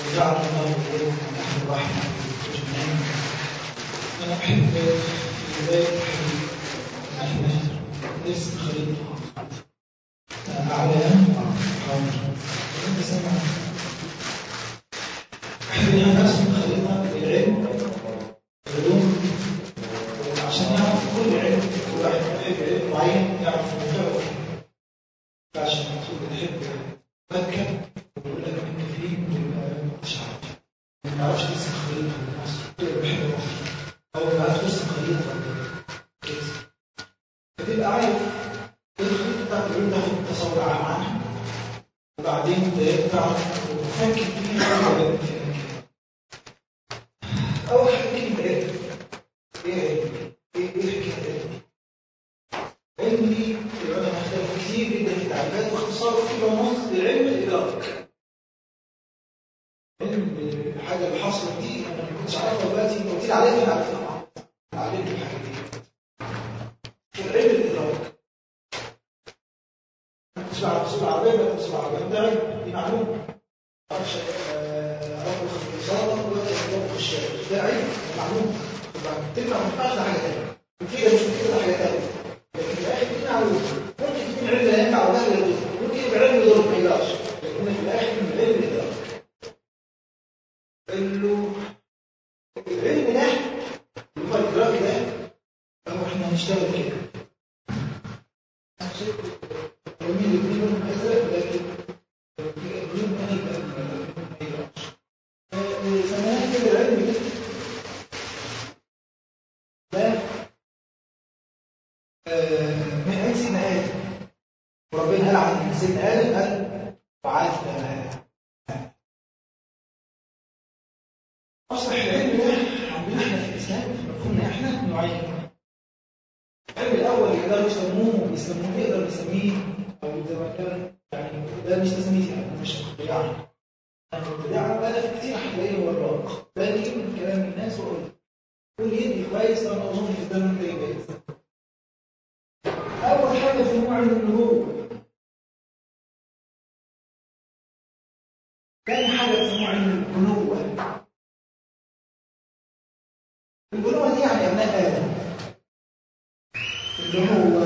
وجعلنا الله إليكم نحن الرحمة والجنان أنا أحب في بداية الحديث نحن اسم خليل أعلام حاضر أنت سمع أحب أن أرسم خريطة للعلم علوم عشان يعرف كل علم كل واحد يحب علم معين يعرف موضوعه فعشان المفروض نحب مكة ويقول لك انت فين مش عارف ما نعرفش ترسم خريطة لمصر كل بحب مصر أو ما عرفش ترسم خريطة فتبقى عارف الخريطة بتاعت العلوم تاخد تصور عام عنها وبعدين تعرف وتفكر فيها ولا فيها أول حاجة كلمة علم إيه علم؟ إيه إيه حكاية علم؟ علم دي العلماء اختلفوا كتير جدا في التعريفات واختصار في ونص للعلم الإدراك علم الحاجة اللي حصلت دي أنا ما كنتش عارفها دلوقتي أنت قلت لي عليها فين عرفتها علمت الحاجة دي العلم الإدراك ما كنتش بعرف أسوق العربية ما كنتش بعرف ده علم دي معلومة ما أعرفش أطبخ في الإصابة دلوقتي أطبخ في الشارع ده علم معلومة تبقى ما ينفعش ده حاجة تانية مفيدة مش مفيدة ده حاجة تانية لكن في الآخر دي معلومة ممكن تكون علم لا ينفع ولا لا يضر ممكن يبقى علم يضر ما يقدرش لكن في الآخر من العلم يقدر قال له العلم ده اللي هو الإدراك ده هو احنا هنشتغل كده جميل يكون أزرق لكن العلم ما يبقى ما يقدرش زمان العلم ده ده من عند سيدنا آدم وربنا قال عن سيدنا آدم قال وعدنا أصلح العلم ده عندنا احنا في الإسلام في مفهومنا احنا نوعين العلم الأول اللي يقدروا يسموه بيسموه يقدر يسميه أو زي ما كان يعني ده مش تسميتي أنا مش مبتدعة أنا مبتدعة بقى كتير هتلاقيه وراك باجي من كلام الناس وأقول كل يدي كويس أنا أظن في الزمن ده يبقى أول حاجة في نوع النبوة كان حاجة اسمها علم البنوة البنوة دي يعني أبناء آدم اللي هو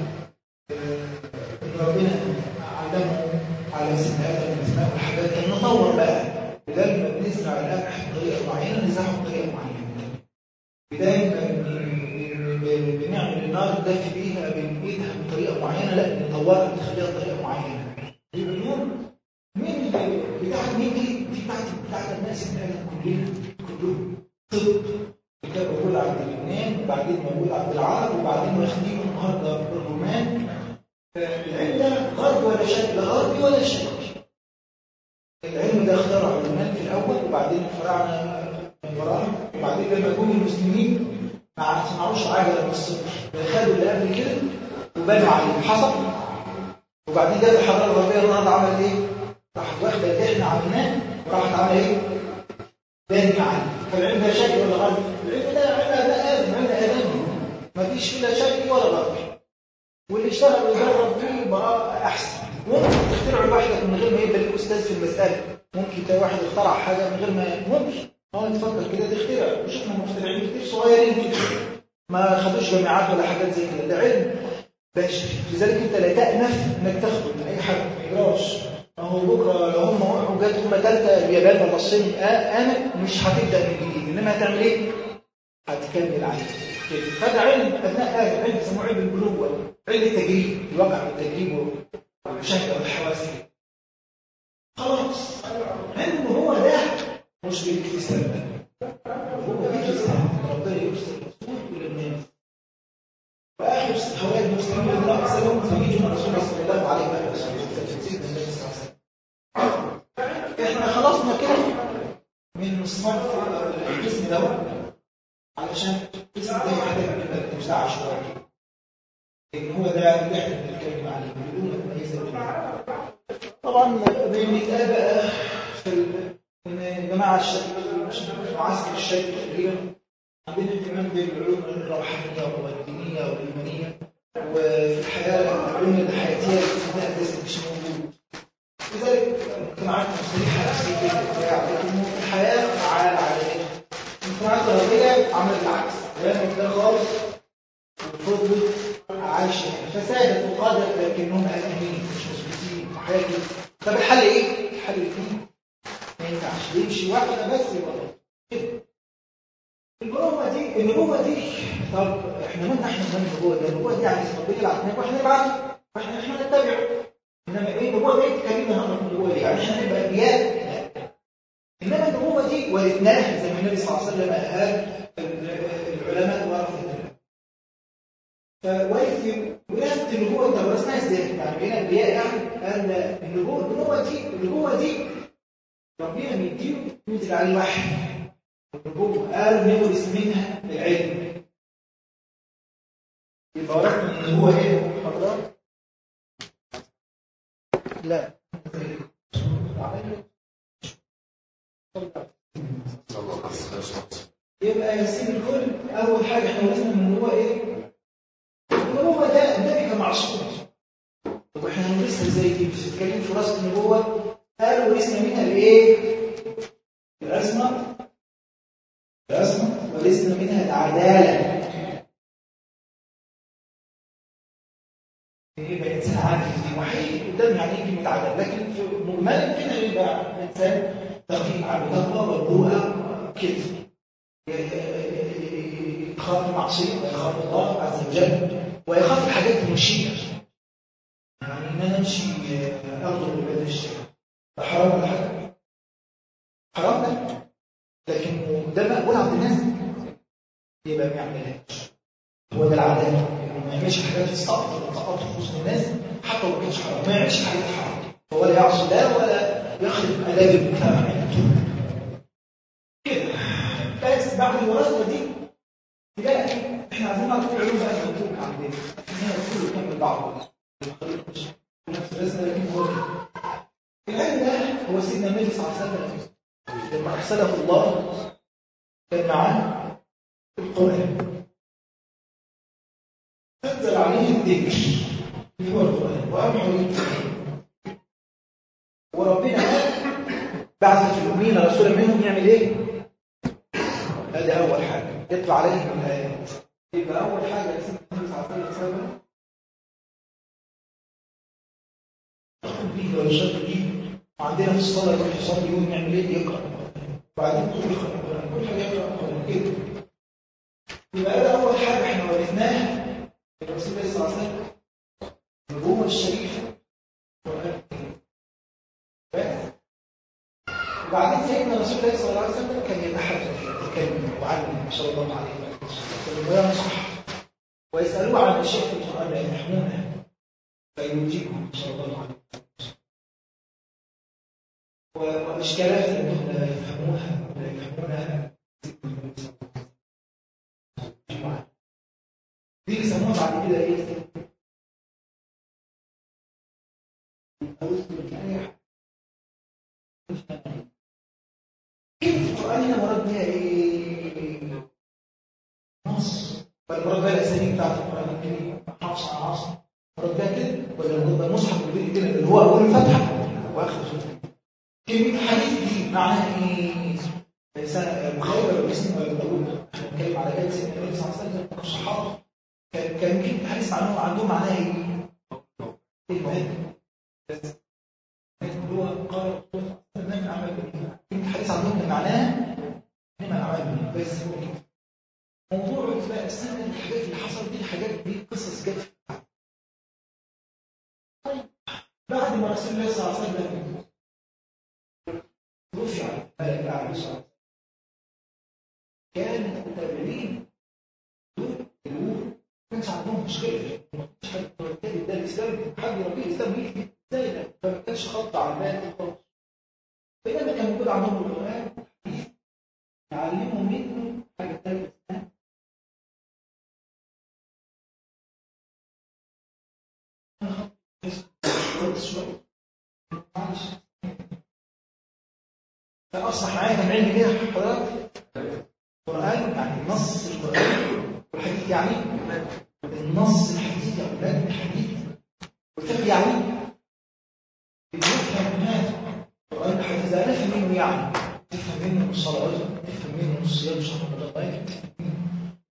اللي ربنا علمه على سن آدم الأسماء والحاجات كان نطور بقى بدل ما بنزرع القمح بطريقة معينة نزرعه بطريقة معينة بداية ما بنعمل النار ندفي بيها بنقيدها بطريقة معينة لا نطورها نخليها بطريقة معينة دي بنقول مين بتاعت مين دي؟ دي بتاعت بتاعت الناس اللي احنا كلنا كلهم طب كان موجود عند اليونان وبعدين موجود عند العرب وبعدين واخدينه النهارده الرومان العلم ده غرب ولا شرق لا غربي ولا شرقي العلم ده اخترعه اليونان في الاول وبعدين الفراعنه من وراهم وبعدين لما جم المسلمين ما صنعوش عجله من الصفر خدوا اللي قبل كده وبنوا عليه حصل وبعدين جت الحضاره الغربيه النهارده عملت ايه؟ راحت واخده اللي احنا عملناه وراحت عامله ايه؟ باني عليه فالعلم ده شرقي ولا غربي؟ العلم ده علم ده ادم علم ادمي مفيش لا شرقي ولا غربي واللي اشتغل ويجرب فيه بقى احسن ممكن تخترع لوحدك من غير ما يبقى لك استاذ في المساله ممكن تلاقي واحد اخترع حاجه من غير ما ممكن اه تفكر كده تخترع وشفنا مخترعين كتير صغيرين كده ما خدوش جامعات ولا حاجات زي كده ده علم بشري لذلك انت لا تأنف انك تاخده من اي حد ما يجراش اهو بكره لو هم وقعوا جت هم ثالثه اليابان ولا الصين آمن مش هتبدا من جديد انما هتعمل ايه؟ هتكمل عليه كده فده علم ابناء ادم علم بيسموه علم البلوغ علم التجريب الواقع والتجريب والمشاهده والحواس خلاص علم هو ده مش بالاكتساب هو بالاكتساب ربنا يرسل الرسول الى الناس واخر هؤلاء المسلمين الذين ارسلهم سيدنا الرسول صلى الله عليه وسلم سيدنا النبي صلى الله عليه وسلم احنا خلصنا كده من الصنف القسم دوت علشان القسم ده يحتاج مش عشوائي لان هو ده اللي احنا بنتكلم عليه بدون تمييز طبعا بنتقابل بقى في الجماعه المعسكر الشيخ تقريبا عندنا اهتمام بالعلوم الروحانيه والدينيه والايمانيه وفي الحياه العلوم الحياتيه اللي ده مش موجود لذلك مجتمعات مصريحه نفسيه بتاع لكن عملت العكس رمت ده خالص وفضلت عايشه فسادت وقادت لكنهم قلقانين مش مظبوطين وحاجه كده طب الحل ايه؟ الحل الاثنين ما ينفعش يمشي واحده بس يبقى غلط كده النبوة دي النبوة دي طب احنا مالنا احنا من النبوة دي النبوة دي يعني ربنا يبعت لنا واحنا نبعت واحنا احنا نتبعه انما ايه النبوة دي تكلمنا عن النبوة دي يعني احنا نبقى انبياء انما النبوة دي ورثناها زي ما النبي صلى الله عليه وسلم قال العلماء ورثة فورث وراثة النبوة انت ورثناها ازاي؟ يعني بقينا انبياء يعني قال النبوة النبوة دي النبوة دي ربنا بيديه ينزل عليه وحي النبوة قال نورث منها العلم يبقى ورثنا من النبوة ايه حضرتك؟ لا يبقى يسير الكل اول حاجه احنا ورثنا من هو ايه النبوه ده النبي كان معصوم طب احنا هنورثها ازاي دي بتتكلم في راس النبوه قالوا ورثنا منها الايه العصمه العصمه ورثنا منها العداله يبقى انسان عادل في وحي قدام يعني ايه كلمه عدل لكن في مجمل كده يبقى انسان تقييم على تقوى والروءه كده يخاف المعصيه ويخاف الله عز وجل ويخاف الحاجات المشيئه يعني ان انا امشي اغضب بباب الشيء ده حرام ولا حاجه حرام ده لكن ده مقبول عند الناس يبقى ما يعملهاش هو ده العداله ما يعملش حاجات تسقط وتسقط في وسط الناس حتى لو كانش حرام ما يعملش حاجات حرام هو لا يعصي الله ولا يخرب اداب المجتمع كده بس بعد الوراثه دي تلاقي احنا عايزين نعرف العلوم بقى الموجوده عندنا هنا كله يكمل بعضه نفس الرسمه لكن هو العلم ده هو سيدنا النبي صلى الله عليه وسلم لما ارسله الله كان معاه القران نزل عليه الذكر اللي هو القرآن وأوحى وربنا قال بعث في الأمين رسولا منهم يعمل إيه؟ هذه أول حاجة يتلو عليهم الآيات يبقى أول حاجة سيدنا النبي صلى الله عليه وسلم به ويشرك به وعندنا في الصلاة يروح يصلي يوم يعمل إيه؟ يقرأ وبعدين يدخل يقرأ القرآن كل حاجة يقرأ القرآن كده يبقى ده أول حاجة إحنا ورثناها الرسول صلى الله عليه وسلم النبوة الشريفة وبعدين سيدنا رسول الله صلى الله عليه وسلم كان يتحدث يتكلم وعلم صلى الله عليه وسلم وينصح ويسألوه عن أشياء في القرآن لا يفهمونها فيجيبهم صلى الله عليه وسلم وإشكالات أنهم لا يفهموها ولا يفهمونها دي بيسموها بعد كده ايه؟ كلمة القرآن هنا مراد بيها ايه؟ نص والمراد بيها الأساليب بتاعت القرآن الكريم حفص على عصر مراد بيها كده ولا مراد بيها المصحف اللي بيقول كده اللي هو أول الفتحة وآخر كلمة حديث دي معناها ايه؟ سنة مخالفة للاسم ولا بقول بنتكلم على جلسة النبي صلى الله عليه وسلم الصحابة كان كان يمكن الحديث عنهم عندهم معناه ايه؟ المهم بس هو قال من عمل به الحديث عندهم كان معناه من عمل به بس هو كده موضوع بقى السنة الحاجات اللي حصلت دي الحاجات دي قصص جت طيب بعد ما رسول الله صلى الله عليه وسلم رفع ملك الأعلى صلى الله عليه وسلم كان المتابعين دول الأمور كانش عندهم مشكله مش حد مرتب ده الاسلام حد يربيه الاسلام يجي ازاي ده فما كانش خط على المال خالص بينما كان موجود عندهم القران يعلموا منه حاجه ثانيه اسمها فاصبح معايا كم علم كده حضرتك القران يعني نص القران والحديث يعني النص الحديث يا اولاد الحديث والفقه يعني بنفهم هذا القران الحديث ده نفهم منه يعني تفهم منه الصلوات تفهم منه الصيام شهر رمضان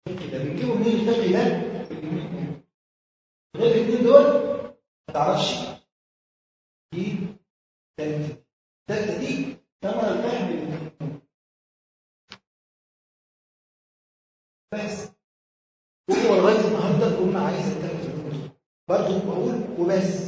الفقه ده بنجيبه منين الفقه ده؟ غير الاثنين دول ما تعرفش دي ثالثة الثالثة دي ثمرة الفهم بس وهو لغاية النهاردة الأمة عايزة الثالثة برضه بقول وبس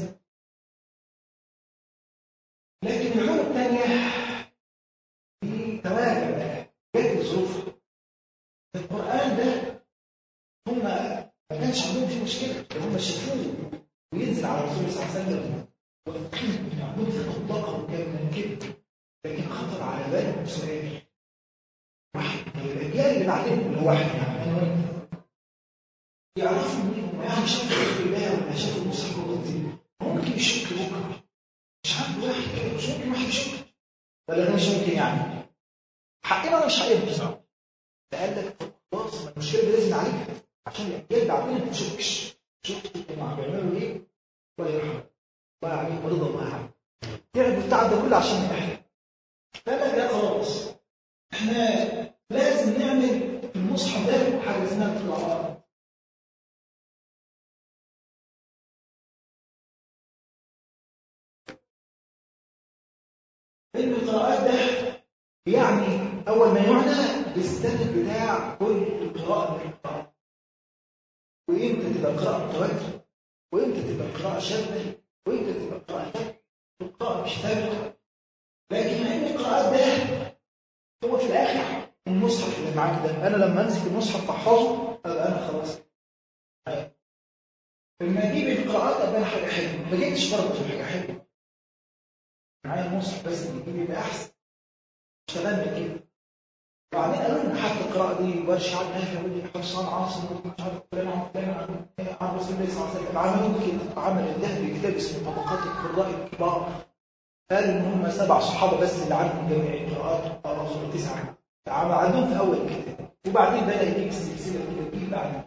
لكن العلوم الثانية دي تواجد جت ظروفها القرآن ده هم ما كانش عندهم فيه مشكلة هم شافوه وينزل على الرسول صلى الله عليه وسلم ومدة مطلقة كان كده لكن خطر على بالهم سؤال واحد الأجيال اللي بعدين اللي هو واحد يعني يعرفوا منين يعني شافوا الله ولا شافوا المصحف القدسي ممكن يشك بكره مش عنده واحد مش ممكن واحد يشك ولا ده مش ممكن يعني حقنا ولا مش حقنا بصراحه فقال لك خلاص ما المشكله دي لازم نعالجها عشان الاجيال بعدين ما تشكش شفت هم بيعملوا ايه ولا يرحم ولا عليهم ورضا الله عنهم تعبوا التعب ده كله عشان احنا فقال لك لا خلاص احنا لازم نعمل في المصحف ده حاجه اسمها القراءات علم القراءات ده يعني أول ما يعنى بالسند بتاع كل قراءة من القراءات وإمتى تبقى القراءة متواترة وإمتى تبقى القراءة شاذة وإمتى تبقى القراءة ثابتة القراءة مش ثابتة لكن علم القراءات ده هو في الآخر المصحف اللي معاك ده أنا لما أمسك المصحف أحفظه أبقى أنا خلاص لما أجيب القراءات أبقى أنا حاجة حلوة ما جبتش برضه حاجة حلوة معايا المصحف بس اللي يبقى أحسن اشتغلنا كده وبعدين قالوا لنا حتى القراءة دي ورش عن نافع ودي حفصان عاصم مش عارف فلان عن فلان عن عن رسول الله صلى الله عليه وسلم عملوا كده عمل الذهبي كتاب اسمه طبقات القراء الكبار قال ان هم سبع صحابه بس اللي عندهم جميع القراءات رسول تسعه عمل عندهم في اول الكتاب وبعدين بدا يجيب السلسله كده تجيب بعد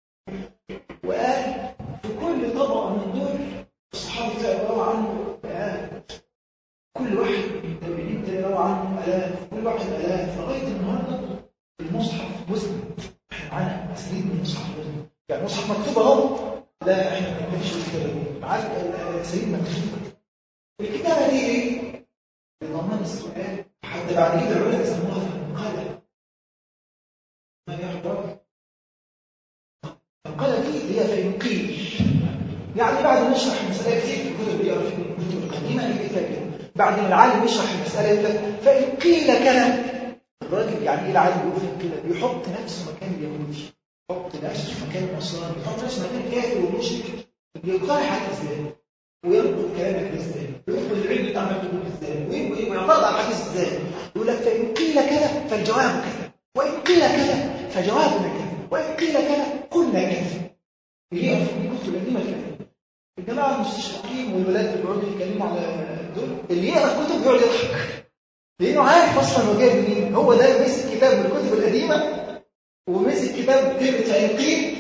وقال في كل طبقه من دول الصحابه تقرا عنه آيات كل واحد من التابعين تقرا عنه الاف كل واحد الاف لغايه النهارده المصحف مسلم احنا معانا اساليب من المصحف مسلم يعني المصحف مكتوب اهو لا احنا ما بنكتبش الكتابه معانا الاساليب مكتوبه الكتابه دي ايه؟ لضمان السؤال حتى بعد كده العلماء سموها القلم ما يحضر القلم دي اللي هي فإن قيل يعني بعد ما نشرح المسألة كتير في الكتب اللي في الكتب القديمة اللي كده بعد ما العالم يشرح المسألة يقول لك فإن قيل كلام الراجل يعني ايه العالم بيقول فإن قيل بيحط نفسه مكان اليهودي يحط نفسه مكان النصارى يحط نفسه مكان الكافر والمشرك بيقترح عليك ازاي وينقل كلامك ازاي وينقل العلم بتاع ما بتقول ازاي ويعترض على الحديث ازاي يقول لك فإن قيل كذا فالجواب كذا وإن قيل كذا فجوابنا كذا وإن قيل كذا قلنا كذا هي في الكتب القديمة كده الجماعة المستشرقين والولاد اللي بيقعدوا يتكلموا على دول اللي يقرا الكتب بيقعد يضحك لانه عارف اصلا هو جايب منين هو ده اللي مسك كتاب من الكتب القديمه ومسك كتاب كلمه عينقين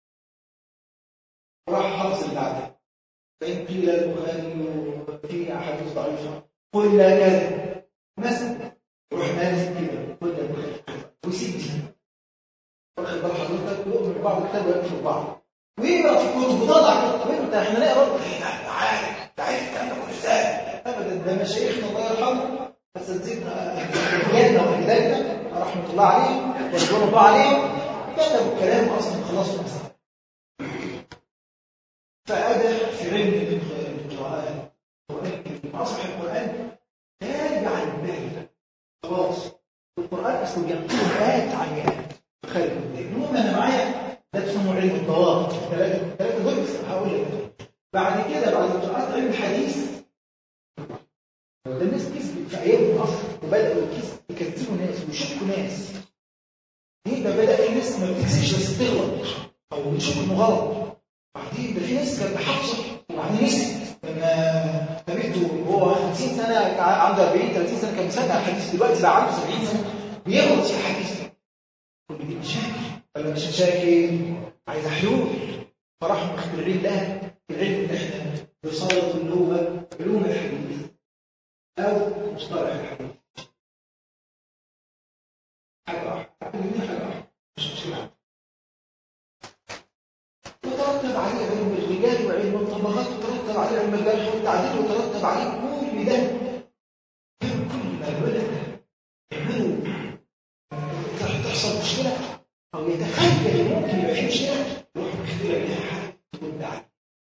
وراح حافظ اللي بعدها فإن قيل البخاري في أحاديث ضعيفة قلنا كذا مثلا يروح ماسك كده قلنا البخاري ويسيب دي واخد بال حضرتك ويؤمن بعض الكتاب ويكفر بعض ويقرا في كتب وتضع كتب وانت احنا نقرا ده عارف ده عارف الكلام ده كله ازاي ابدا ده مشايخنا الله يرحمه اساتذتنا اجدادنا واجدادنا رحمه الله عليهم ورضوان الله عليهم كتبوا الكلام اصلا خلصوا المسألة فأدى في علم القرآن أصبح القرآن تابع للبال خلاص القرآن أصلا بينقل آيات عن آيات خير المهم أنا معايا ده اسمه علم الضوابط ثلاثة ثلاثة دول بس هقول لك بعد كده بعد القرآن علم الحديث ده الناس كسبت في أيام مصر وبدأوا يكذبوا ناس ويشكوا ناس يبقى بدأ في ناس ما بتكسبش بس بتغلط أو بتشوف إنه غلط بعدين ده في ناس كانت حافظه وبعدين نسيت لما قابلته وهو 50 سنه عنده 40 30 سنه كان مسمع الحديث دلوقتي بقى عنده 70 سنه بيغلط في الحديث كل دي مشاكل ولا مش مشاكل عايزه حلول فراح مخترعين لها العلم اللي احنا بصدد اللي هو علوم الحديث او مصطلح الحديث حاجه واحده حاجه واحده مش مشكله بعدين وترتب عليه كل ده كل ما الولد يعملوا تحصل مشكله او يتخيل ممكن يبقى في مشكله يروح مخترع لها حل ترد عليه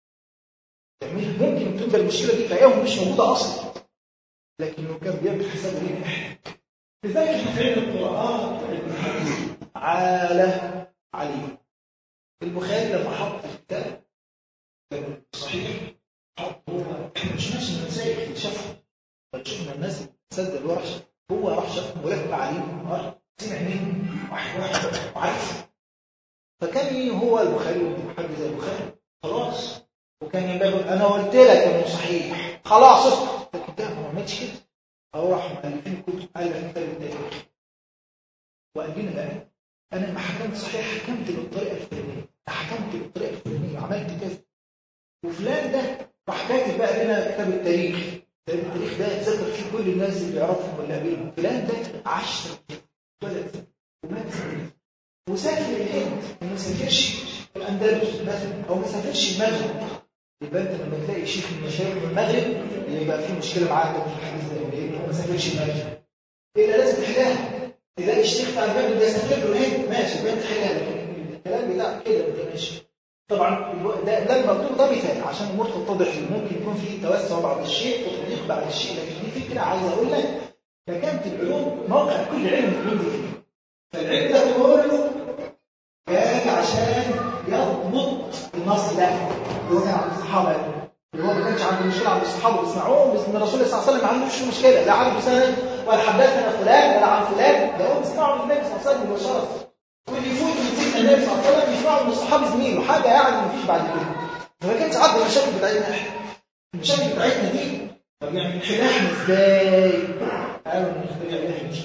ممكن تبقى المشكله دي في مش موجوده اصلا لكنه كان بيعمل حساب لينا احنا لذلك احنا في علم القراءات الحديث عاله عليه البخاري لما حط الكتاب صحيح حط هو احنا مش نفس المسائل اللي شافها شفنا الناس سد الورش هو راح شاف ولكن عليم راح سمع منه واحد واحد وعارف فكان مين هو البخاري حد زي البخاري خلاص وكان ينبغي انا قلت لك انه صحيح خلاص اسكت الكتاب ما عملتش كده او راح مؤلفين الكتب قال لك كتاب التاريخ وقال لنا بقى انا لما حكمت صحيح حكمت بالطريقه الفلانيه حكمت بالطريقه الفلانيه عملت كذا وفلان ده راح كاتب بقى لنا كتاب التاريخ كتاب التاريخ ده ذكر فيه كل الناس اللي يعرفهم واللي قابلهم فلان ده عاش ولد ومات وسافر الهند وما سافرش الاندلس مثلا او ما سافرش المغرب يبقى انت لما تلاقي شيخ من مشايخ من المغرب يبقى في مشكله معاك في الحديث ده لانه ما سافرش المغرب الا لازم تحلها تلاقي الشيخ بتاع المغرب ده يسافر له الهند ماشي يبقى انت حلها لكن الكلام بتاعك كده ما ماشي طبعا ده لما قلت ده مثال عشان الامور تتضح ممكن يكون في توسع بعض الشيء وتضييق بعض الشيء لكن دي فكره عايز اقول لك فكانت العلوم موقع كل علم العلوم دي فيه فالعلم ده كله كان عشان يضبط النص ده اللي هو كان عند الصحابه اللي هو ما كانش عنده مشكله عند الصحابه بيسمعوه بس الرسول صلى الله عليه وسلم ما عندوش مشكله لا عنده سند ولا حدثنا فلان ولا عن فلان ده هو بيسمعوا من النبي صلى الله عليه وسلم مباشره واللي يفوت من سيدنا النبي صلى الله عليه وسلم يسمعوا من الصحابه زميله حاجه يعني ما فيش بعد كده ما كانش عنده المشاكل بتاعتنا احنا المشاكل بتاعتنا دي طب يعني نحلها احنا ازاي؟ قالوا نخترع لها مش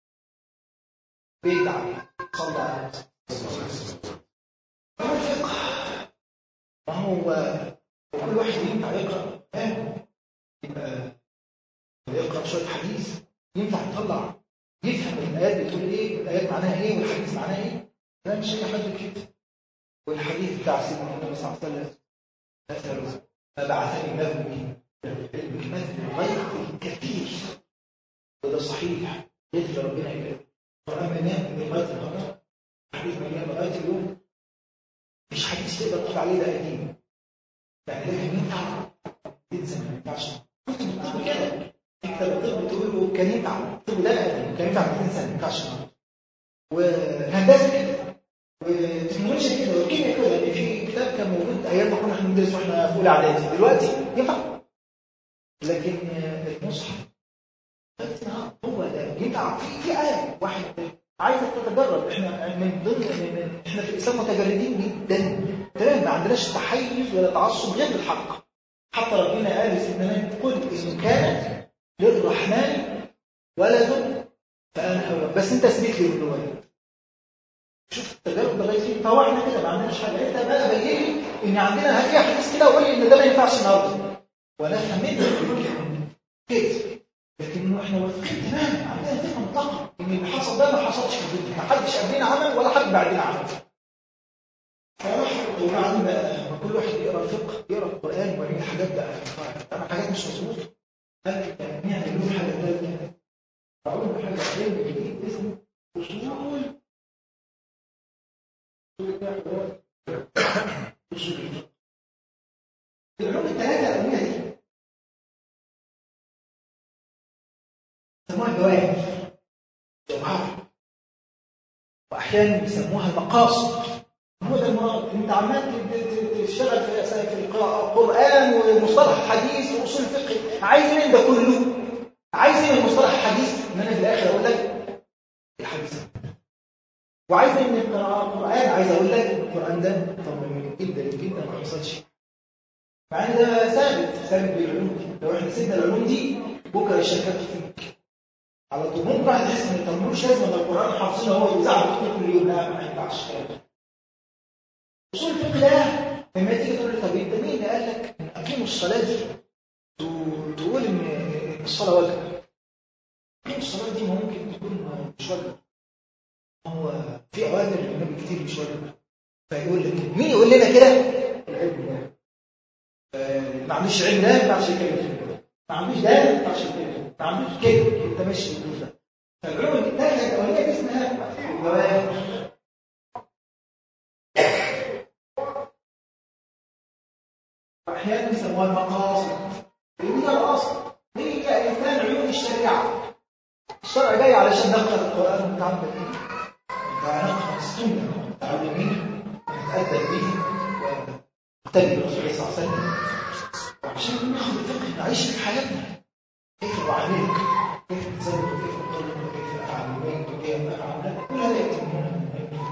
بدعه صلى على هو الفقه ما هو وكل واحد ينفع يقرا فاهم يبقى يقرا شويه حديث ينفع يطلع يفهم الايات بتقول ايه والايات معناها ايه والحديث معناها ايه لا مش اي حد كده والحديث بتاع سيدنا النبي صلى الله عليه وسلم مثل ما بعثني الله به العلم مثل غير كثير وده صحيح يدفع ربنا اليه القران مليان لغايه النهارده حديث مليان لغايه اليوم مش حديث تقدر تقول عليه ده قديم يعني ده كان ينفع تنسى ما ينفعش كنت بتطلب كده تكتب الطب تقول له كان ينفع الطب ده قديم كان ينفع 200 سنه ما ينفعش وهندسه كده وتكنولوجيا كده والكيمياء كده ان في كتاب كان موجود ايام ما كنا احنا بندرس واحنا في اولى اعدادي دلوقتي ينفع لكن المصحف هو ده ينفع في في ايه واحد عايزك تتجرب احنا من ضمن من احنا في الاسلام متجردين جدا تمام ما عندناش تحيز ولا تعصب غير بالحق حتى ربنا قال لسيدنا قل ان كان للرحمن ولد فانا اولى بس انت اثبت لي انه ولد شوف التجارب لغايه فين فهو احنا كده ما عندناش حاجه انت بقى بين لي ان عندنا هات حديث كده وقول لي ان ده ما ينفعش النهارده وانا فهمت كده لكن احنا واثقين تماما عندنا فكره مطلقه ان اللي حصل ده ما حصلش في الدنيا ما حدش قبلنا عمل ولا حد بعدنا عمل فراح وبعدين بقى كل واحد يقرا الفقه يقرا القران ويعمل حاجات بقى طبعا حاجات مش مظبوطه قال يعني له حاجه ثالثه فاقول له حاجه علم جديد اسمه اصول العلوم الثلاثه الاولى دي يسموها الجواهر جوهر واحيانا بيسموها المقاصد هو ده المراد انت عمال تشتغل في في القران ومصطلح الحديث واصول الفقه عايز ايه ده كله عايز ايه المصطلح الحديث ان انا في الاخر اقول لك الحديث وعايز ايه من القران عايز اقول لك القران ده طب جدا جدا ما حصلش مع ان ده ثابت ثابت بالعلوم لو احنا سيبنا العلوم دي بكره الشركات فيك على طول ممكن واحد يحس ان التنمور مش لازم ان القران حافظينه هو يزعل كل يوم لا ما ينفعش اصول الفقه ده لما تيجي تقول لي طب انت مين اللي قال لك ان اقيموا الصلاه دي تقول ان الصلاه واجبه اقيموا الصلاه دي ممكن تكون مش واجبه هو في اوامر النبي كتير مش واجبه فيقول لك مين يقول لنا كده العلم ده ابن عنديش علم ده ما ينفعش يتكلم ما عنديش ده ما ينفعش يتكلم ما عنديش كده انت ماشي بالدور ده فالعلوم الثالثه الاوليه دي اسمها الجواهر احيانا يسموها المقاصد لان هي الاصل هي انسان علوم الشريعه الشرع جاي علشان نقرا القران ونتعبد به ونقرا السنه متعلمين نتادب به ونقتدي بالرسول صلى الله عليه وسلم عشان ناخد الفقه نعيش في حياتنا كيف اعاملك كيف اتزوج وكيف اطلق وكيف افعل البيت وكيف افعل كل هذا يتمون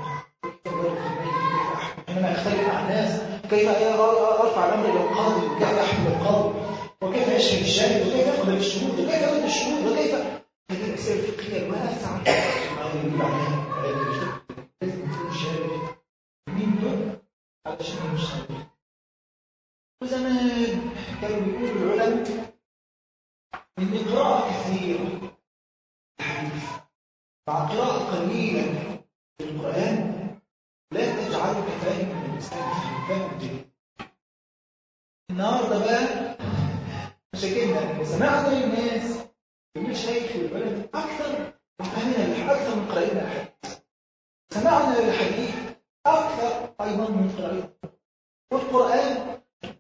حينما اختلف مع الناس كيف ارفع الامر الى القاضي وكيف احمل القاضي وكيف يشهد الشاهد وكيف يقبل الشهود وكيف يرد الشهود وكيف هذه الاسئله الفقهيه الواسعه ما يجب عليها لازم تكون شارك مين دول علشان يمشي وزمان كانوا بيقولوا العلماء ان قراءه كثيره الحديث مع قراءه قليله للقران لا تجعلك فاهم الانسان فاهم جيد النهارده بقى مشاكلنا سمعنا للناس المشايخ والبلد اكثر من فهمنا اكثر من قراءتنا الحديث سمعنا للحديث اكثر ايضا من قراءتنا والقران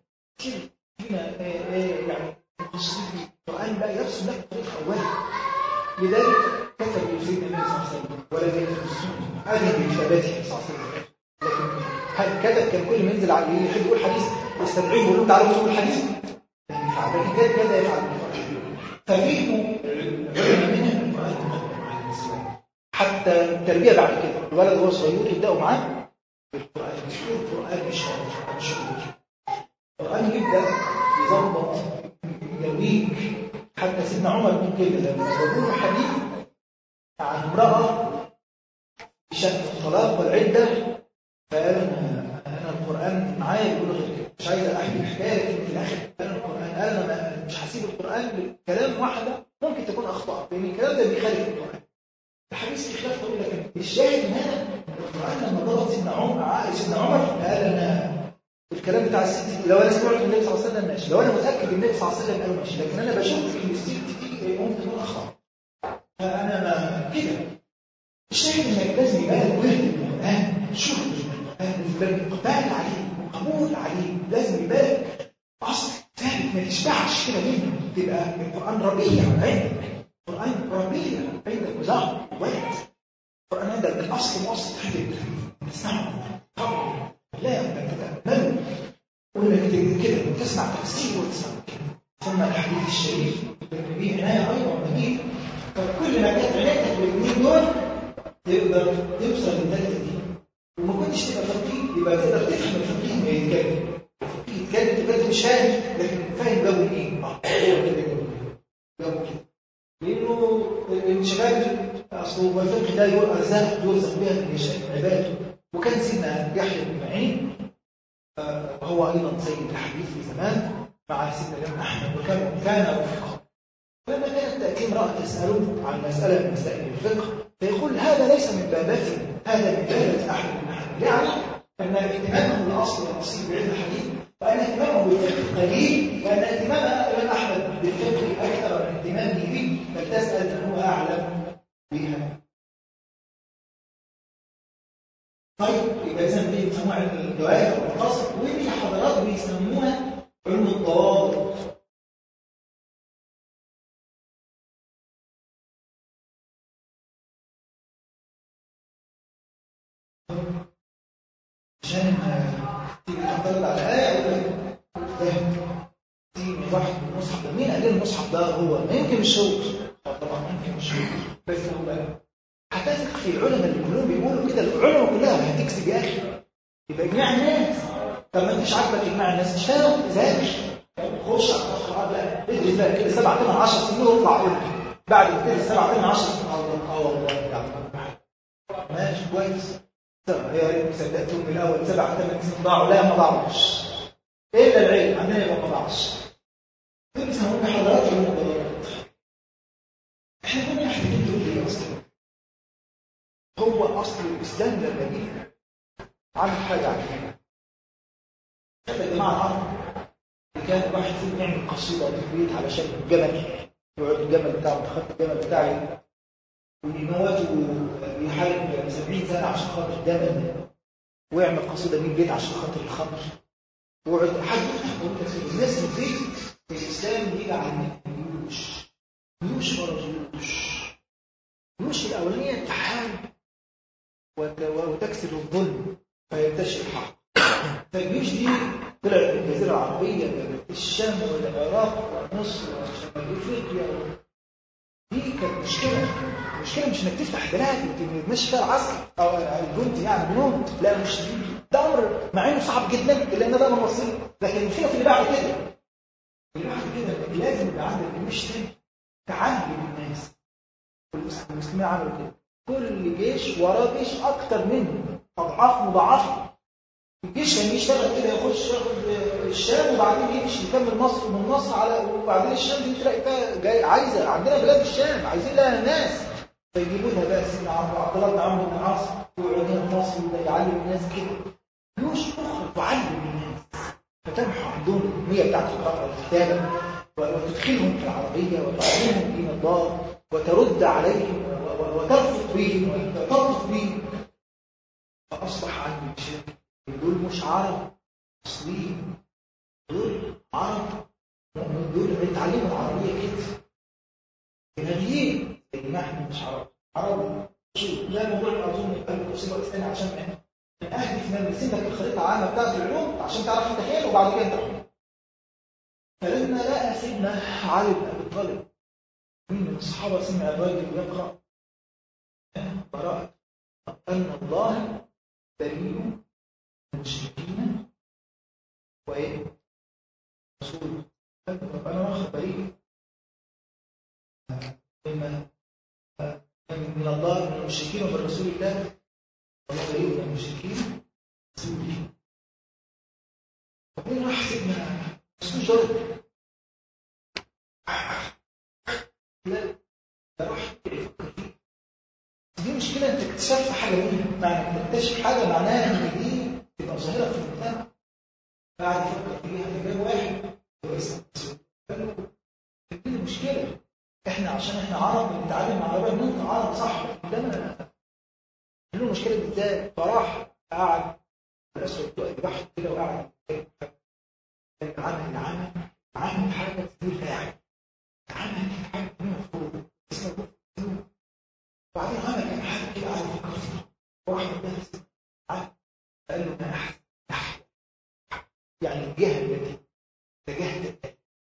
فينا يعني مخصصين القران بقى يرسم لك طريق اولا لذلك كتب سيدنا النبي صلى الله عليه وسلم ولا يكتب السنه هذه من كتاباته صلى الله عليه وسلم لكن هل كتب كان كل ما ينزل عليه يحب يقول حديث يستدعيه ويقول له تعالوا تقول حديث لكن كده كده يفعل ففهموا العلم منها القران مقدم على الاسلام حتى التربيه بعد كده الولد وهو صغير يبداوا معاه بالقران يقول القران مش القران شغل القران يبدا يظبط يرويك حتى سيدنا عمر بن كده لما يقول حديث عن امراه بشأن الطلاق والعده فقال انا انا القران معايا بيقول غير كده مش عايز احكي الحكايه لكن في الاخر انا القران قال انا مش هسيب القران لكلام واحده ممكن تكون اخطاء لان الكلام ده بيخالف القران الحديث في خلاف طويل لكن الشاهد هنا القران لما ضرب سيدنا عمر سيدنا عمر قال انا الكلام بتاع الست لو انا سمعت النبي صلى الله عليه وسلم ماشي لو انا متاكد النبي صلى الله عليه وسلم قال ماشي لكن انا بشوف ان الست دي ممكن تكون اخطاء فانا ما كده الشاهد انك لازم يبقى لك ورد من القران شغل من القران اقبال عليه قبول عليه لازم يبقى لك اصل ثابت ما تشبعش كده منه تبقى القران ربيع عندك القران ربيع عندك وزهر ولد القران عندك اصل واصل حدك تسمعه طبعا لا انك تتامله وانك كده وتسمع تفسير وتسمع ثم الحديث الشريف به عنايه ايضا جديده فكل ما كانت عنايتك بالاثنين دول تقدر توصل للثالثه دي وما كنتش تبقى فقيه يبقى تقدر تفهم الفقيه ما يتكلم الفقيه يتكلم تبقى انت مش فاهم لكن فاهم جو ايه اه هو كده جو كده لانه الشباب اصله الفقه ده يقول ارزاق يرزق بها من يشاء عباده وكان سيدنا يحيى بن معين هو ايضا سيد الحديث في زمان مع سيدنا الامام احمد وكان كان وفقه فلما كانت تاتي امراه تساله عن مساله من مسائل الفقه فيقول هذا ليس من بابته هذا من بابه احد بن احمد يعني ان اهتمامه بالاصل والاصيل بعلم الحديث وان اهتمامه بالفقه قليل وان اهتمام الامام احمد بالفقه اكثر من اهتمامه به بل تسال من هو اعلم بها طيب يبقى اذا دي بيسموها علم الجواهر والقصد ودي حضارات بيسموها علم الضوابط عشان تيجي تعترض على آية ولا فاهم تيجي من واحد من المصحف مين قال المصحف ده هو ما يمكن مش هو طبعا ممكن مش هو بس هو هتثق في العلماء اللي كلهم بيقولوا كده العلماء كلها هتكسب يا اخي يبقى اجماع الناس طب ما انتش عاجبك اجماع الناس مش فاهم ذاكر خش على القرآن بقى ادرس بقى كده سبع ثمان 10 سنين واطلع قول بعد ما تدرس سبع ثمان 10 سنين اه والله ماشي كويس يا صدقتهم من الاول سبع ثمان سنين ضاعوا لا ما ضاعوش الا العلم عندنا يبقى ما ضاعش تلبس هم حضرات المقدرات احنا كنا محتاجين تقول ايه اصلا هو اصل الاسلام لما جه عمل حاجه عجيبه يا جماعه العرب كان واحد فيهم يعمل قصيدة في البيت علشان الجمل يقعد الجمل بتاعه متخطى الجمل بتاعي ويموتوا يحارب 70 سنة عشان خاطر الجمل ويعمل قصيدة من البيت عشان خاطر الخمر ويقعد حد الناس بتزيد في الإسلام يجي عن الجيوش جيوش ورا جيوش جيوش الأولانية تحارب وتكسر الظلم فينتشر الحق فالجيوش دي طلعت من الجزيرة العربية الشام والعراق ومصر وشمال افريقيا دي كانت مشكلة المشكلة مش انك تفتح بلاد وتمشي فيها العسكر او الجندي يعني بنوم لا مش ده امر مع انه صعب جدا لان ده انا مصري لكن المشكلة في اللي بعد كده اللي بعد كده لازم يبقى عندك جيوش تاني تعلم الناس المسلمين عملوا كده كل جيش وراه جيش اكتر منه اضعاف مضاعفه الجيش كان يشتغل كده يخش ياخد الشام وبعدين يمشي يكمل مصر ومن مصر على وبعدين الشام دي تلاقي فيها جاي عايزه عندنا بلاد الشام عايزين لها ناس فيجيبوا لها بقى سيدنا عمرو عبد الله بن عمرو بن العاص ويقعد هنا في مصر وده يعلم الناس كده جيوش اخرى تعلم الناس فتمحو عندهم الاميه بتاعت القراءه والكتابه وتدخلهم في العربيه وتعلمهم دين الله وترد عليهم وترفق بهم وتلطف بهم فاصبح عندي مشاكل دول مش عرب مصريين دول عرب دول بيتعلموا العربية كده جنبيين لكن احنا مش عرب عرب شو لا موضوع اظن يبقى لك قصيده استنى عشان من اهدف نرسم لك الخريطه العامه بتاعت العلوم عشان تعرف انت فين وبعد كده انت فلما لقى سيدنا علي بن ابي طالب من الصحابه سمع الراجل يقرا براءه ان الله بريء المشركين وايه رسول انا واخد بريء مما من الله من المشركين ومن رسول الله الله بريء من المشركين رسول الله ومين راح سيدنا رسول جرب لا ده راح يفكر فيه دي مشكله انت اكتشفت حاجه منها معنى تكتشف حاجه معناها ان دي تبقى ظاهره في المجتمع بعد يفكر فيها في واحد هو اسمه دي المشكله احنا عشان احنا عرب بنتعلم عربيه ننطق عربي صح ده انا له المشكله دي ازاي فراح قعد الاسود بحث كده وقعد عمل عمل عمل حاجه تدير فاعل عمل حاجه مفروض اسمه وبعدين عمل كان حاجه كده قعد يفكر فيها وراح مدرس قال له انا احسن يعني الجهه التي اتجهت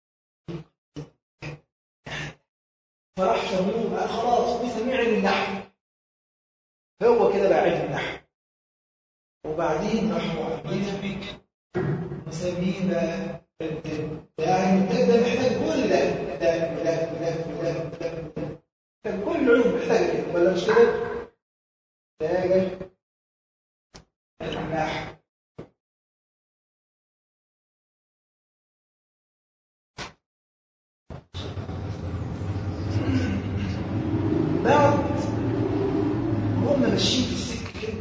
فراح شموه قال خلاص دي سميع النحو هو كده بقى علم النحو وبعدين راحوا عاملين مسمين بقى يعني الكتاب ده محتاج كل ده ده ده ده ده ده كان كل العلوم محتاجه كده ولا مش كده؟ محتاجه النحو بعد هم ماشيين في السكه كده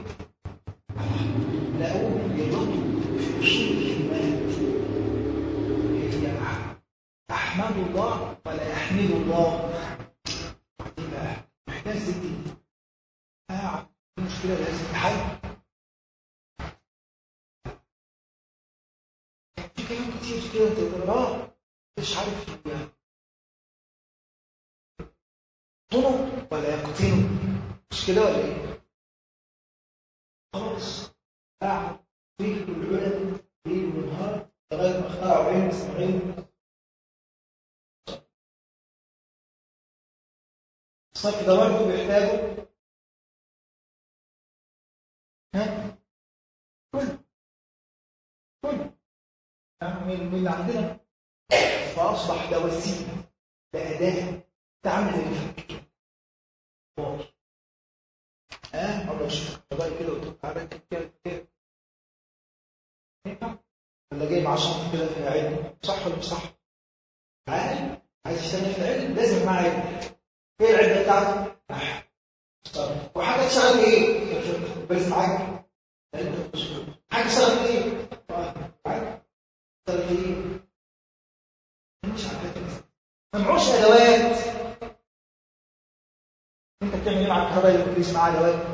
لقوهم يغلطوا في اصول الكلمات هي احمد الله ولا يحمد الله يبقى محتاج ستي آه المشكله لازم تحل في كلام كتير كده انت تقراه مش عارف يعني يقتلوا ولا يقتلوا مش كده ولا ايه خلاص قاعد في العلم ليل ونهار لغايه ما اخترعوا علم اسمه علم الصف ده برضه بيحتاجوا ها كل كل من اللي عندنا فاصبح ده وسيله ده اداه تعمل الفكر ها الله شوف طبعا كده وتقول تعالى كده كده ولا جاي مع شنطه كده فيها علم صح ولا مش صح؟ عالم عايز يشتغل في العلم لازم معاه علم ايه العلم بتاعته؟ وحاجه تشتغل ايه؟ بس معاك حاجه تشتغل ايه؟ تشتغل ايه؟ انت بتعمل ايه مع الكهرباء اللي بتقيس معاها دلوقتي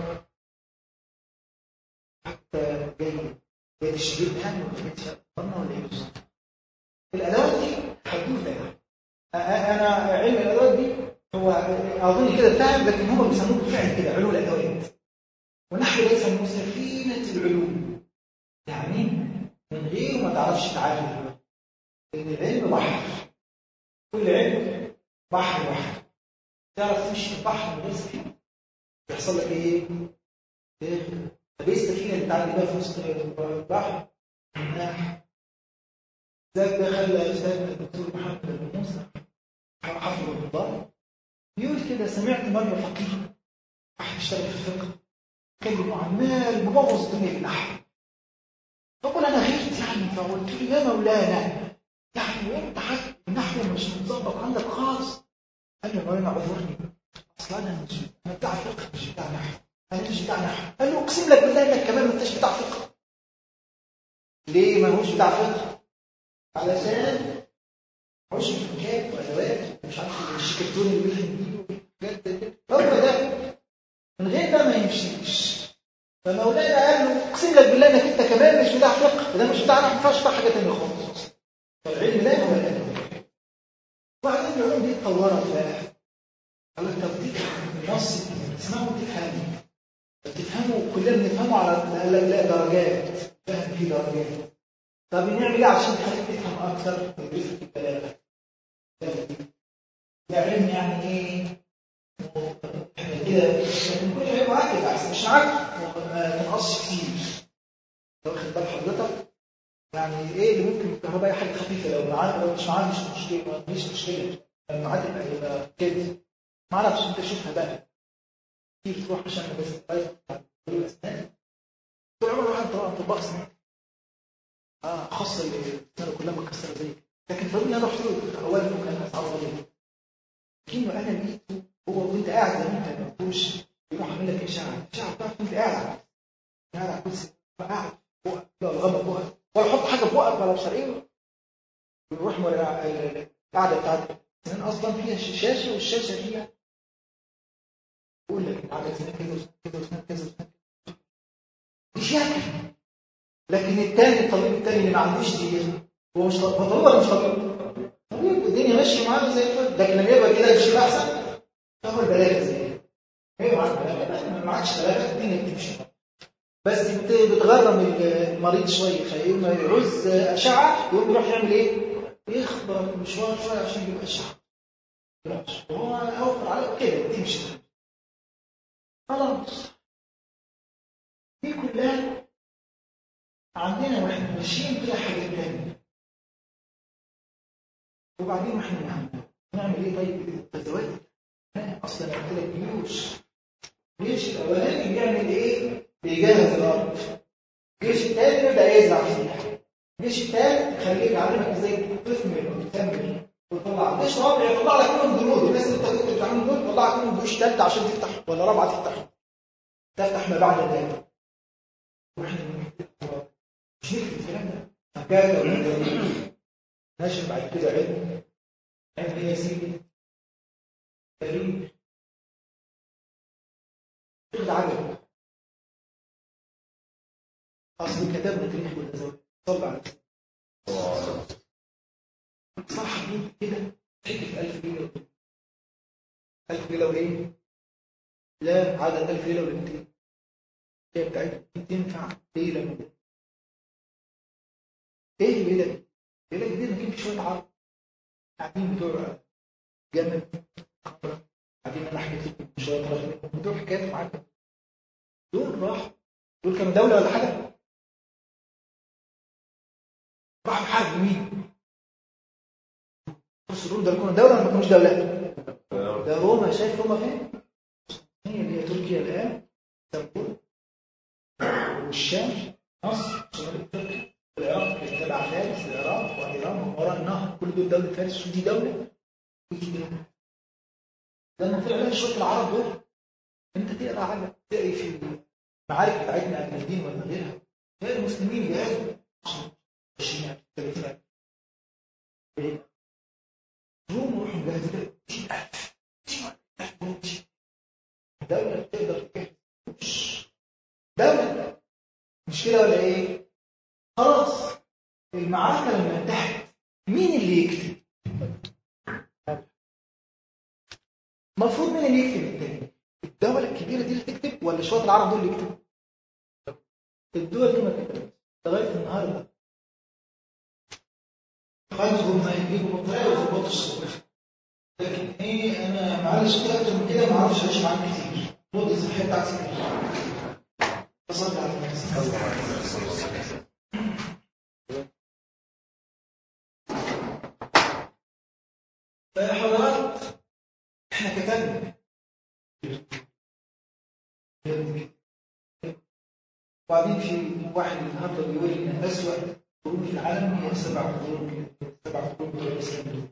حتى جاي جاي الشديد يعني ولا جاي تشتغل ولا ايه بالظبط الادوات دي حدوته انا علم الادوات دي هو اظن كده بتاعب لكن هم بيسموه بالفعل كده علوم الادوات ونحن نسموه سفينه العلوم يعني من غير ما تعرفش تعامل ان العلم بحر كل علم بحر بحر تعرف تمشي في البحر من غير سفينه يحصل لك ايه؟ طب ايه السفينه اللي بتعدي بيها في وسط البحر؟ مناح ذاك ده خلى استاذ الدكتور محمد بن موسى حفظه الله بيقول كده سمعت مره فقيه واحد اشتغل في الفقه كلمه عمال مبوظ الدنيا بالنحو فقول انا غيرت يعني فقلت له يا مولانا يعني انت حاسس النحو مش متظبط عندك خالص قال لي يا مولانا اعذرني اصل انا مش انا بتاع فقه مش بتاع نحو انا مش بتاع نحو قال له اقسم لك بالله انك كمان ما انتش بتاع فقه ليه ما هوش بتاع فقه علشان مش حكايات وادوات مش عارف الشيكرتون اللي بيلحم بيه هو ده من غير ده ما يمشيش فمولانا قال له اقسم لك بالله انك انت كمان مش بتاع فقه ده مش بتاع ما ينفعش بتاع حاجه ثانيه خالص فالعلم لا هو الادب وبعدين العلوم دي اتطورت بقى قال لك طب دي نص تسمعوا تفهموا تفهموا كلنا بنفهمه على لا درجات فهم فيه درجات طب نعمل ايه عشان تخليك تفهم اكثر وتدرس في البلاغه العلم يعني ايه احنا كده لكن كل علم عاجب احسن مش عاجب ما تنقصش كتير لو واخد بال حضرتك يعني ايه اللي ممكن الكهرباء اي حاجه خفيفه لو معاك لو مش معاك مش مشكله مش مشكله لما معاك يبقى يبقى كده ما اعرفش انت شوفها بقى كتير تروح عشان بس طيب الاسنان طول عمر الواحد طبعا طباق اسنان اه خاصه اللي اسنانه كلها مكسره زي لكن فاضل انا رحت له اولا كان اسعار غاليه لكنه انا لقيته هو وانت قاعد زي ما انت ما تقولش يروح عامل لك اشعه اشعه بتاعك وانت قاعد قاعد على الكرسي قاعد فوق الغمض فوقك ولا حط حاجه فوقك ولا بشرقيه ويروح القعده بتاعتك السنان اصلا فيها شاشه والشاشه فيها يقول لك عدد سنان كذا وسنان كذا وسنان كذا وسنان مش ياكل لكن الثاني الطبيب الثاني اللي ما عندوش دي هو مش طبيب ولا مش طبيب؟ طبيب والدنيا ماشيه معاه زي الفل لكن لما يبقى كده يمشي احسن فهو البلاغه زي هي معاك بلاغه ما معكش بلاغه الدنيا بتمشي بس بتغرم المريض شويه فاما يعوز اشعه يقوم يروح يعمل ايه؟ يخبر المشوار شويه عشان يجيب اشعه وهو اوفر عليه كده تمشي خلاص دي كلها عندنا واحنا ماشيين فيها حاجات تانية وبعدين واحنا نعمل ايه طيب التزوات اصلا قلت لك جيوش الجيش الاولاني بيعمل ايه؟ بيجهز الارض الجيش الثاني يبدا يزرع فيها الجيش الثالث يخليك يعلمك ازاي تثمر وتكمل وتطلع الجيش الرابع يطلع لك منهم جنود الناس اللي انت كنت بتعملهم دول يطلع لك منهم جيوش ثالثه عشان تفتح ولا رابعه تفتح تفتح ما بعد ذلك واحنا مش نكتب الكلام ده فكان ناشر بعد كده علم علم ايه يا سيدي؟ تاريخ تاخد عجب اصل كتبنا تاريخ والتزوج صلى على صح دي كده حته 1000 ليله 1000 ليله وايه؟ لا عدد 1000 ليله ولا 200 هي بتاعتها تنفع ليله من ايه الليله دي؟ الليله دي نجيب شويه عرب قاعدين بتوع جمل قاعدين انا حكيت لكم شويه رغم بتوع حكايات معاكم دول راحوا دول كانوا دوله ولا حاجه؟ راحوا يحاربوا مين؟ بص دول دول كانوا دوله ولا ما كانوش دوله؟ ده روما شايف روما فين؟ هي اللي هي تركيا الان اسطنبول والشام مصر شمال افريقيا العراق كانت تبع فارس العراق وايران وراء النهر كل دول دوله فارس ودي دوله ودي دوله لما طلع لها شويه العرب دول انت تقرا عنها تقري في المعارك بتاعتنا قبل الدين ولا غيرها تلاقي المسلمين جهازوا 20 30 روم روحوا مجهزين دولة تقدر تجهز دولة مش كده ولا ايه خلاص المعركة لما انتهت مين اللي يكتب المفروض مين اللي يكتب التاني الدولة الكبيرة دي اللي تكتب ولا شوية العرب دول اللي يكتبوا الدول دي ما كتبت لغاية النهاردة خلصهم ما يجيبوا بطارية ويظبطوا الصوت لكن ايه انا معلش كده اكتر من كده ما اعرفش اعيش معاك كتير مدة الصحية بتاعتي كتير فصلت على الناس فحضرات احنا كتبنا وبعدين في واحد النهارده بيقول ان اسوء قرون في العالم هي سبع قرون سبع قرون بتوع الاسلام دول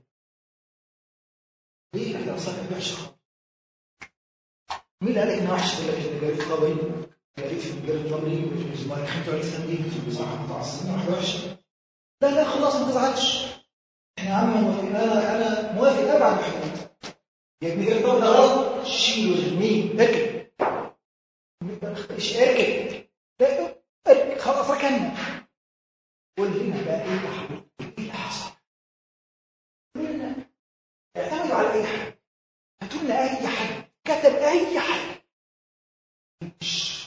ليه كده اصلا ما وحشه خالص مين اللي قال لك انها وحشه ولا اللي جاري الطبري جاري في جاري الطبري وفي المؤرخين بتوع الاسلام دي في بصراحه متعصبين واحده وحشه لا لا خلاص ما تزعلش احنا يا عم موافقين انا انا موافق ابعد الحدود يا ابني جاري الطبري ده غلط شيله وارميه اركب مش اركب لا اركب خلاص ركننا قول لنا بقى ايه يا حبيبي ايه اللي حصل قول لنا اعتمدوا على اي حد هاتوا لنا اي حد كتب اي حد مش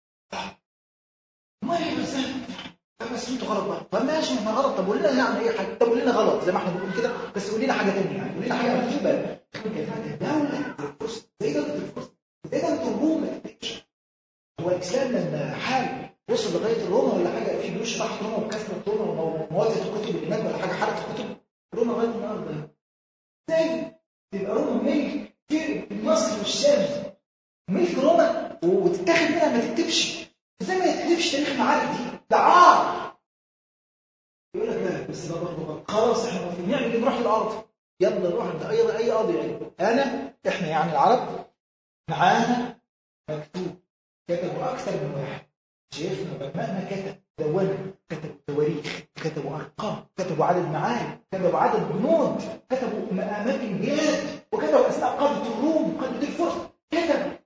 ما هي مسألة بس انتوا غلط بقى طب ماشي ما غلط طب قول لنا نعمل اي حاجه طب قول لنا غلط زي ما احنا بنقول كده بس قول لنا حاجه ثانيه يعني قول لنا حاجه مكتوبه دوله الفرس زي دوله الفرس زي دوله الروم ما تكتبش هو الاسلام لما حال وصل لغايه روما ولا حاجه في جيوش راحت روما وكسرت روما ومواتت الكتب اللي هناك ولا حاجه حرقت الكتب روما لغايه النهارده ازاي تبقى روما ملك في مصر والشام ملك روما وتتاخد منها ما تكتبش ازاي ما يكتبش تاريخ المعارك دي ده عار يقول لك لا بس ده برضه غلط خلاص احنا موافقين نعمل ايه نروح للارض يلا نروح عند اي اي قاضي يعني انا احنا يعني العرب معانا مكتوب كتبوا اكثر من واحد شيخنا وعلمائنا كتب دونوا كتبوا تواريخ كتبوا ارقام كتبوا عدد معارك كتبوا عدد جنود كتبوا اماكن جهاد وكتبوا اسماء قاده الروم قاده الفرس كتب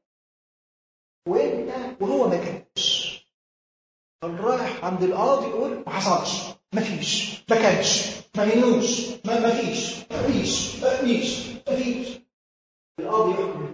وانت وهو ما كتبش رايح عند القاضي يقول ما حصلش ما فيش ما كانش ما منوش ما ما فيش ما فيش ما فيش ما فيش القاضي يحكم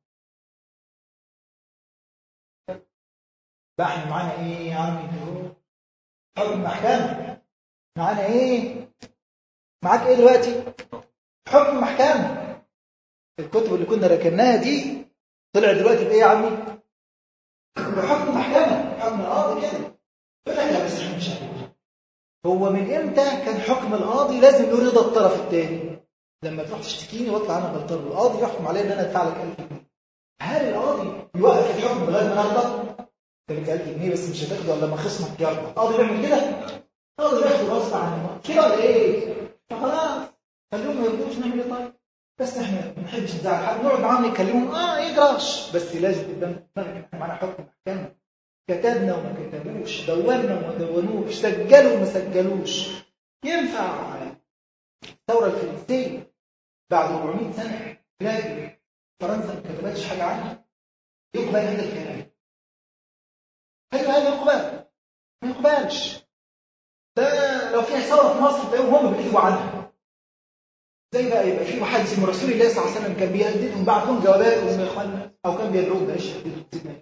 بقى احنا معانا ايه يا عمي حكم محكمة معانا ايه معاك ايه دلوقتي حكم محكمة الكتب اللي كنا ركناها دي طلع دلوقتي بايه يا عمي بحكم محكمة حكم القاضي كده يقول لك لا بس احنا مش عارفين هو من امتى كان حكم القاضي لازم يرضى الطرف الثاني لما تروح تشتكيني واطلع انا غلطان القاضي يحكم عليا ان انا ادفع لك 1000 جنيه هل القاضي يوقف الحكم لغايه ما ارضى انت لك 1000 جنيه بس مش هتاخده الا لما خصمك يرضى القاضي بيعمل كده القاضي بياخده غصب عن كده ولا ايه فخلاص خليهم ما يرضوش نعمل ايه طيب بس احنا ما بنحبش نزعل حد نقعد معاهم نكلمهم اه يجراش بس لازم قدام دماغك احنا معانا حكم محكمه كتبنا وما كتبوش دونا وما دونوش سجلوا وما سجلوش ينفع الثوره الفرنسيه بعد 400 سنه تلاقي فرنسا ما كتبتش حاجه عنها يقبل هذا الكلام هل هذا يقبل؟ ما يقبلش ده لو فيها ثوره في مصر تلاقيهم هم بيكتبوا عنها زي بقى يبقى في واحد اسمه رسول الله صلى الله عليه وسلم كان بيهددهم بعت لهم جوابات من اخواننا او كان بيدعوهم بلاش يهددوا سيدنا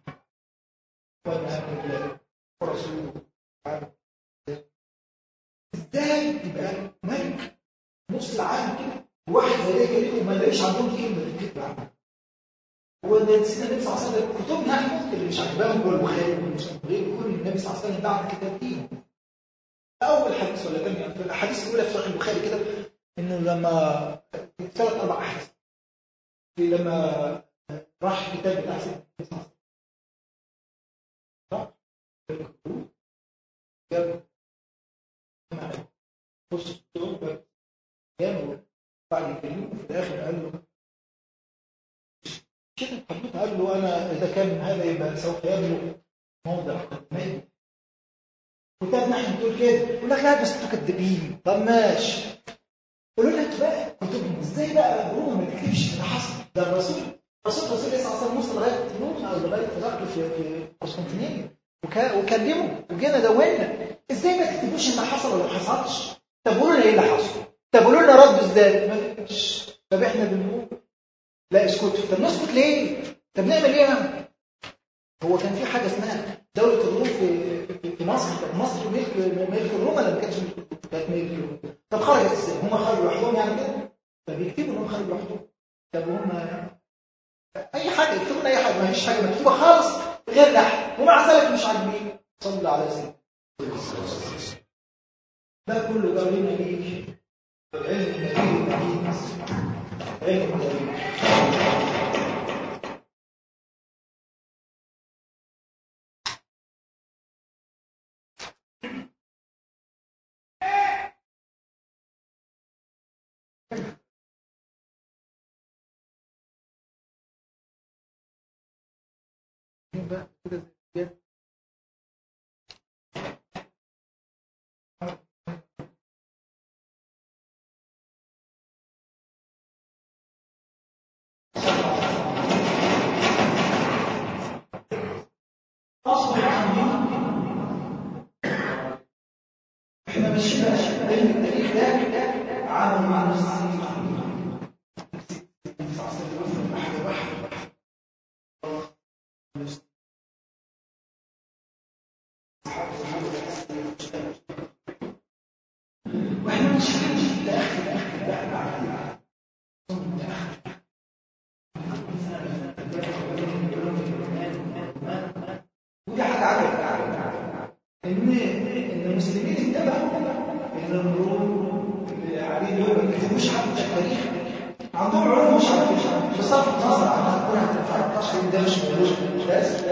ورسول ازاي يبقى ملك نص العالم كده واحد زي ده كده ما لاقيش عندهم كلمه تكتب عنها هو ده سيدنا النبي صلى الله عليه وسلم كتبنا احنا اللي مش عاجباهم هو البخاري غير كل النبي صلى الله عليه وسلم بعد كتاب ليهم اول حديث ولا ثاني في الاحاديث الاولى في صحيح البخاري كده انه لما ثلاث اربع احاديث لما راح كتاب بتاع سيدنا النبي صلى الله عليه وسلم جاب بص جاب بعد يكلمه في الاخر قال له كده حضرتك قال له انا اذا كان هذا يبقى سوف يبلغ موضع قدمي كتابنا احنا بتقول كده يقول لك لا بس انتوا كدابين طب ماشي قولوا لك بقى كتبهم ازاي بقى روما ما تكتبش اللي حصل ده الرسول رسول الرسول صلى الله عليه وسلم وصل لغايه روما او لغايه هرقل في في قسطنطينيه وكا- وكلمه وجينا دولنا ازاي ما تكتبوش اللي حصل ولا ما حصلش طب قولوا لنا ايه اللي حصل طب قولوا لنا رد ازاي ما تكتبش طب احنا بنقول لا اسكتوا طب نسكت ليه طب نعمل ايه يعني هو كان في حاجه اسمها دوله الروم في في- في مصر كانت مصر ملك ملك الروم ولا ما كانتش ملك كانت ملك الروم طب خرجت ازاي هم خرجوا لوحدهم يعني كده طب يكتبوا انهم خرجوا لوحدهم طب هم اي حاجه يكتبوا لنا اي حاجه ما فيش حاجه مكتوبه خالص غير لحن ومع ذلك مش عاجبين صلى على سيدنا ده كله ده لنا ليك العلم النبيل المجيد علم النبيل بقى كده زي كده. احنا ماشيين علم التاريخ ده عالم مع نفس واحنا مش في الاخر ودي حاجه عجبت ان ان المسلمين انتبهوا ان الروم اللي قاعدين دول ما بيكتبوش حاجه في التاريخ عندهم علوم مش عارفين بصرف النظر عن كونها تنفع التشريح ده مش موجود بس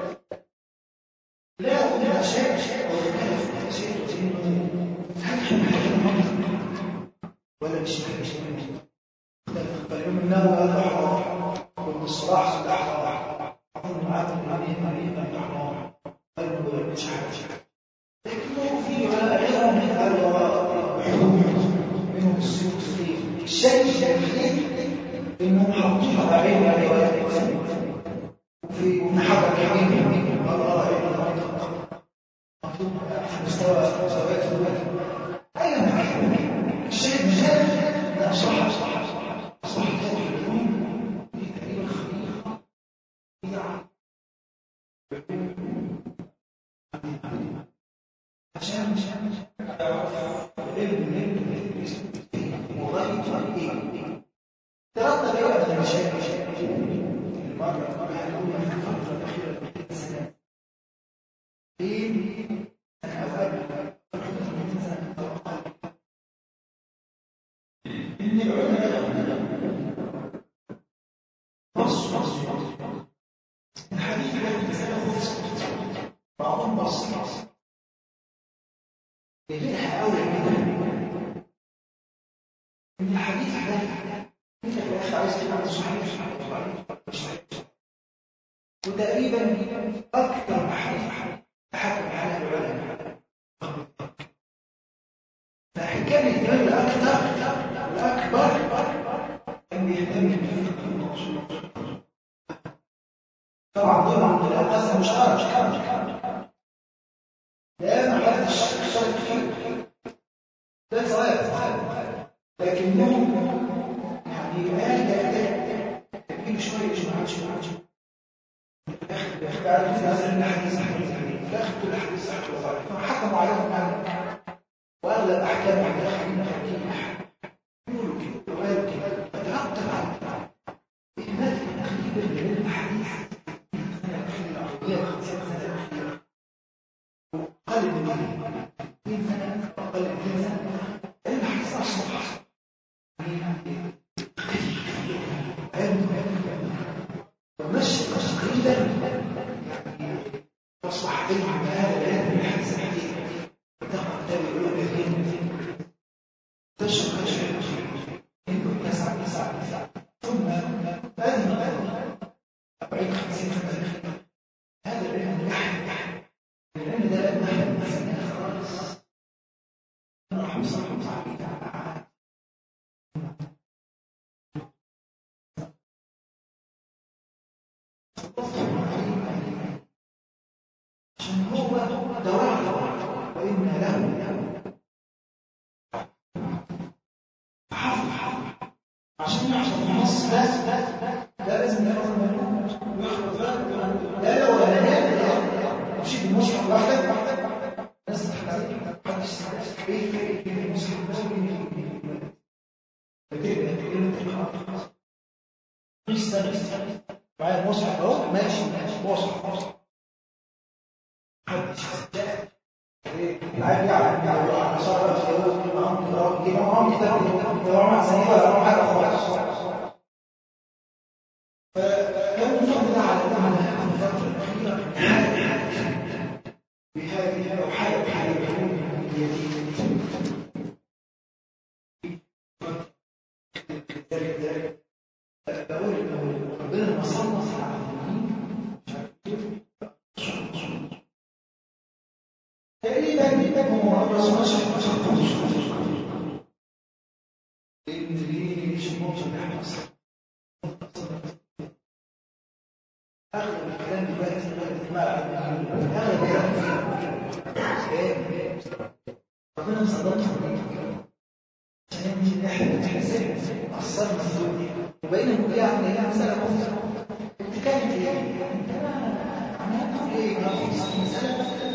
لا هنا اشياء اشياء ولا شيء هل احنا محتاجين منطق ولا مش محتاجين فاليوم النووي قال احرار وان الصراع في الاحرار اظن عدم عليه عليه الاحرار قالوا مش عارف لكنه في غيرهم من الحدود منهم السوق الشيء الشيء انهم حاطين على عين عليه في محبة كريم الله مطلوب في مستوى مستويات الوقت اي مكان الشيء مجال لا صح صح صح صح اليوم في تقريبا خليقه بدعه عشان عشان والله ايه ترى بقى من المشاكل المره الأولى في الفتره الاخيره من ثلاث سنوات ايه انا افهم ان العلماء بصوا بصوا الحديث ده مسألة خلص بعضهم بسيط يجيلها أولى منها إن الحديث ده أنت في الآخر عايز تبقى صحيح وتقريبا أكثر حديث تحكم على العلماء فحكام الإمام الأكثر الأكبر كان بيهتم بالفقه طبعا طبعا لا قسم مشترك لا ما حدش شرط فيه ده صحيح لكنهم يعني قال ده تكبير شويه شويه شويه اخر بعد مثلا الحديث في اخر كل حديث صحيح وضعيف حكموا عليهم يعني واغلب احكام احكام تركيح يقولوا كده وقالوا كده فترتب على إهمال الأخير من الحديث قال من 30 سنة وقال من سنة الحديث أصبح ومشي تقريبا أصبح علم هذا العلم الحديث الحديث وتقرأ كتاب يقول كثير تشرح تشرح إنه تسعة تسعة تسعة ثم أذن أبعد خمسين خمسين هذا العلم يحيى العلم ده لأن احنا مثلا خالص نروح نصحح هو دواعي وإن له حفظ عشان يحفظ النص ده ده لازم يحفظ المنهج ويحفظ لا لا ولا لا لا مش المصحف لوحدك الناس تحتاج محدش ايه في المصحف ده مش سنة معايا المصحف اهو ماشي ماشي مصحف مصحف محدش العيب يعني يعني على شهر الخيوط معاهم كتاب يجيبوا معاهم كتاب يدوروا مع سنين ولا حاجه خالص فكان الفضل على على الفتره الاخيره بهذه او حاله حاله يكون اليتيم بقول انه ربنا لما صنف على المؤمنين تقريبا هو الرسول مش لان ليه مش ممكن يحصل اغلب الكلام دلوقتي دلوقتي مع اغلب الكلام فيه ربنا مصدقنا عشان نمشي احنا احنا قصرنا في الدنيا وبقينا يعني هي مساله مختلفه بتتكلم في ايه؟ عمال تقول ايه؟ مساله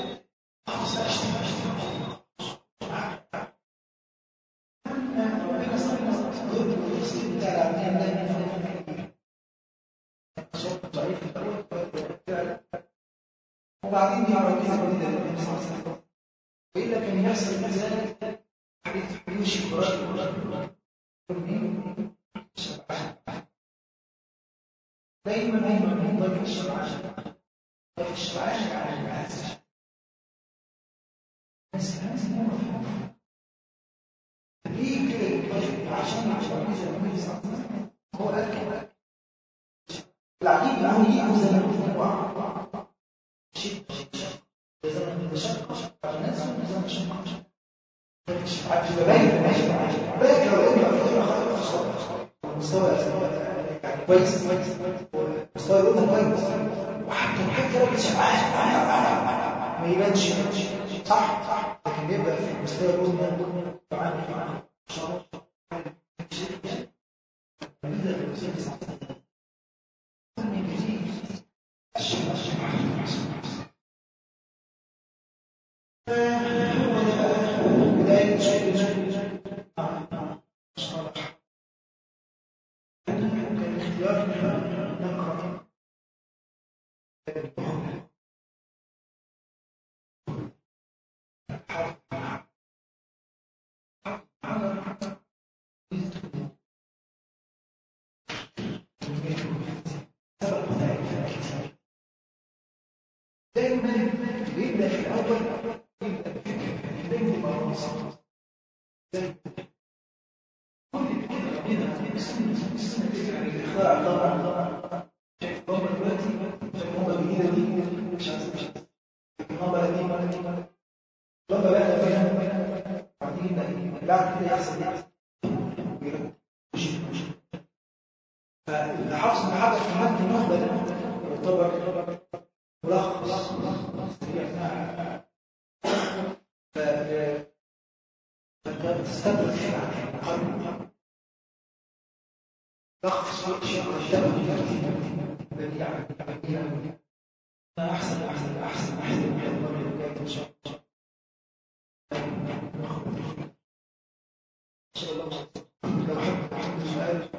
وبعدين يعرف يعرف النبي صلى الله عليه وسلم والا كان يحصل ذلك حديث حديث القران دايما دايما هم ضيف الشرعان ضيف الشرعان على الناس بس الناس مو ليه كده عشان عشان النبي صلى الله عليه وسلم هو اكل العجيب انه يجي زمان هو شيء زمن المشقة على الناس وزمن المشقة عارف باين ماشي باين لو انت مستوى يعني كويس مستوى الأمة كويس وحتى حتى لو مش ما يبانش صح صح لكن بيبقى في مستوى الأمة عن دايما بيبدا في الاول يبدا بفكره دايما يبقى نص الاختراع طبعا شايف بابا دلوقتي شايف بابا جديده دي مش عايز مش بابا قديمه بابا بقى فيها بعدين بعد كده يحصل فالحفظ المحدث في مد النخبه ده يعتبر ملخص فتستدرك فيه لخص احسن احسن احسن احسن ان شاء الله ان شاء الله لو حد عنده سؤال